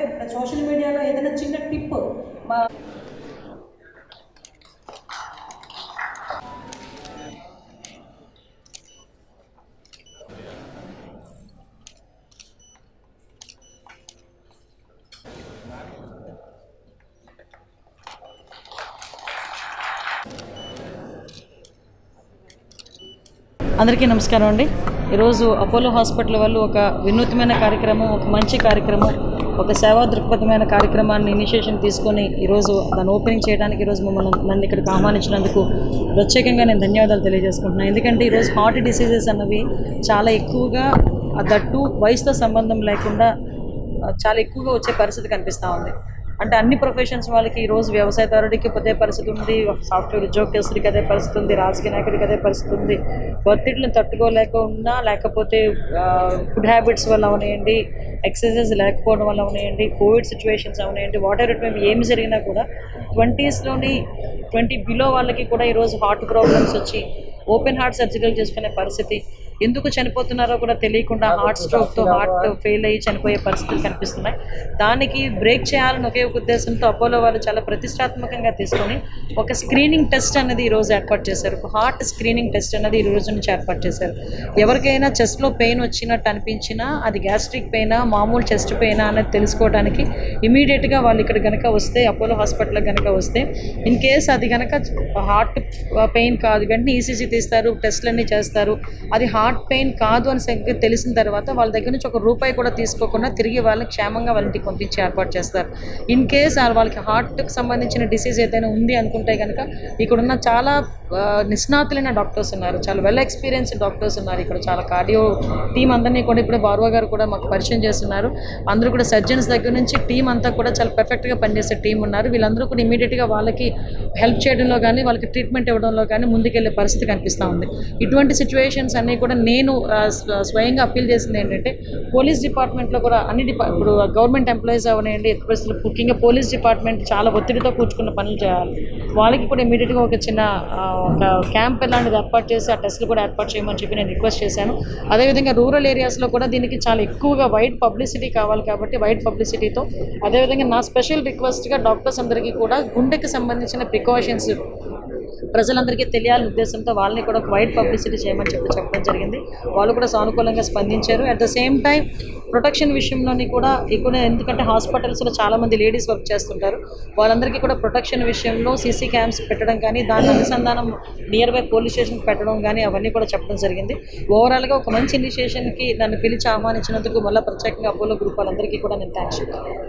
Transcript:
social మీడియాలో ఏదైనా చిన్న టిప్ మా అందరికీ నమస్కారం అండి ఈరోజు అపోలో హాస్పిటల్ వాళ్ళు ఒక వినూత్నమైన కార్యక్రమం ఒక మంచి కార్యక్రమం ఒక సేవా దృక్పథమైన కార్యక్రమాన్ని ఇనిషియేషన్ తీసుకొని ఈరోజు దాన్ని ఓపెనింగ్ చేయడానికి ఈరోజు మమ్మల్ని నన్ను ఇక్కడికి ఆహ్వానించినందుకు ప్రత్యేకంగా నేను ధన్యవాదాలు తెలియజేసుకుంటున్నాను ఎందుకంటే ఈరోజు హార్ట్ డిసీజెస్ అన్నవి చాలా ఎక్కువగా దట్టు వయసుతో సంబంధం లేకుండా ఆ, చాలా ఎక్కువగా వచ్చే పరిస్థితి కనిపిస్తూ ఉంది అంటే అన్ని ప్రొఫెషన్స్ వాళ్ళకి ఈరోజు వ్యవసాయదారుడికి అదే పరిస్థితి ఉంది సాఫ్ట్వేర్ ఉద్యోగస్తుడికి అదే పరిస్థితి ఉంది రాజకీయ నాయకుడికి అదే పరిస్థితి ఉంది ఒత్తిడిని తట్టుకోలేక ఉన్నా లేకపోతే ఫుడ్ హ్యాబిట్స్ వల్ల అవనివ్వండి ఎక్సర్సైజ్ లేకపోవడం వల్ల అవనివ్వండి కోవిడ్ సిచ్యువేషన్స్ అవనివ్వండి వాటర్ మేము ఏమి జరిగినా కూడా ట్వంటీస్లోని ట్వంటీ బిలో వాళ్ళకి కూడా ఈరోజు హార్ట్ ప్రాబ్లమ్స్ వచ్చి ఓపెన్ హార్ట్ సర్జికల్ చేసుకునే పరిస్థితి ఎందుకు చనిపోతున్నారో కూడా తెలియకుండా హార్ట్ స్ట్రోక్తో హార్ట్ ఫెయిల్ అయ్యి చనిపోయే పరిస్థితులు కనిపిస్తున్నాయి దానికి బ్రేక్ చేయాలని ఒకే ఒక ఉద్దేశంతో అపోలో వాళ్ళు చాలా ప్రతిష్టాత్మకంగా తీసుకొని ఒక స్క్రీనింగ్ టెస్ట్ అనేది ఈరోజు ఏర్పాటు చేశారు ఒక హార్ట్ స్క్రీనింగ్ టెస్ట్ అనేది ఈ రోజు నుంచి ఏర్పాటు చేశారు ఎవరికైనా చెస్ట్లో పెయిన్ వచ్చినట్టు అనిపించినా అది గ్యాస్ట్రిక్ పెయినా మామూలు చెస్ట్ పెయినా అనేది తెలుసుకోవడానికి ఇమీడియట్గా వాళ్ళు ఇక్కడ కనుక వస్తే అపోలో హాస్పిటల్కి కనుక వస్తే ఇన్ కేస్ అది కనుక హార్ట్ పెయిన్ కాదు వెంటనే ఈసీజీ తీస్తారు టెస్ట్లన్నీ చేస్తారు అది హార్ట్ పెయిన్ కాదు అని సంగతి తెలిసిన తర్వాత వాళ్ళ దగ్గర నుంచి ఒక రూపాయి కూడా తీసుకోకుండా తిరిగి వాళ్ళని క్షేమంగా వాళ్ళ ఇంటికి పంపించి ఏర్పాటు చేస్తారు ఇన్ కేస్ వాళ్ళకి హార్ట్కి సంబంధించిన డిసీజ్ ఏదైనా ఉంది అనుకుంటే కనుక ఇక్కడున్న చాలా ఆ, నిష్ణాతులైన డాక్టర్స్ ఉన్నారు చాలా వెల్ ఎక్స్పీరియన్స్డ్ డాక్టర్స్ ఉన్నారు ఇక్కడ చాలా కార్డియో టీం అందరినీ కూడా ఇప్పుడు బార్వా గారు కూడా మాకు పరిచయం చేస్తున్నారు అందరూ కూడా సర్జన్స్ దగ్గర నుంచి టీం అంతా కూడా చాలా పర్ఫెక్ట్గా పనిచేసే టీం ఉన్నారు వీళ్ళందరూ కూడా ఇమీడియట్గా వాళ్ళకి హెల్ప్ చేయడంలో కానీ వాళ్ళకి ట్రీట్మెంట్ ఇవ్వడంలో కానీ ముందుకెళ్ళే పరిస్థితి కనిపిస్తూ ఉంది ఇటువంటి సిచ్యువేషన్స్ అన్నీ కూడా నేను ఆ, స్వ- స్వయంగా అప్పీల్ చేసింది ఏంటంటే పోలీస్ డిపార్ట్మెంట్లో కూడా అన్ని డిపా ఇప్పుడు గవర్నమెంట్ ఎంప్లాయీస్ అవనండి ఎట్టి పరిస్థితులు ముఖ్యంగా పోలీస్ డిపార్ట్మెంట్ చాలా ఒత్తిడితో కూర్చుకున్న పనులు చేయాలి వాళ్ళకి కూడా ఇమీడియట్గా ఒక చిన్న ఆ, ఒక క్యాంప్ లాంటిది ఏర్పాటు చేసి ఆ టెస్ట్లు కూడా ఏర్పాటు చేయమని చెప్పి నేను రిక్వెస్ట్ చేశాను అదేవిధంగా రూరల్ ఏరియాస్లో కూడా దీనికి చాలా ఎక్కువగా వైడ్ పబ్లిసిటీ కావాలి కాబట్టి వైడ్ పబ్లిసిటీతో అదేవిధంగా నా స్పెషల్ రిక్వెస్ట్గా డాక్టర్స్ అందరికీ కూడా గుండెకి సంబంధించిన ప్రికాషన్స్ ప్రజలందరికీ తెలియాలని ఉద్దేశంతో వాళ్ళని కూడా ఒక వైడ్ పబ్లిసిటీ చేయమని చెప్పి చెప్పడం జరిగింది వాళ్ళు కూడా సానుకూలంగా స్పందించారు at the same time protection విషయంలోని కూడా ఇక్కడ ఎందుకంటే హాస్పిటల్స్లో చాలామంది లేడీస్ వర్క్ చేస్తుంటారు వాళ్ళందరికీ కూడా ప్రొటెక్షన్ విషయంలో సీసీ క్యామ్స్ పెట్టడం కానీ దాని అనుసంధానం నియర్ బై పోలీస్ స్టేషన్ పెట్టడం కానీ అవన్నీ కూడా చెప్పడం జరిగింది ఓవరాల్గా ఒక మంచి ఇనిషియేషన్కి నన్ను పిలిచి ఆహ్వానించినందుకు మళ్ళీ ప్రత్యేకంగా అపోలో గ్రూప్ వాళ్ళందరికీ కూడా నేను థ్యాంక్స్ చెప్తాను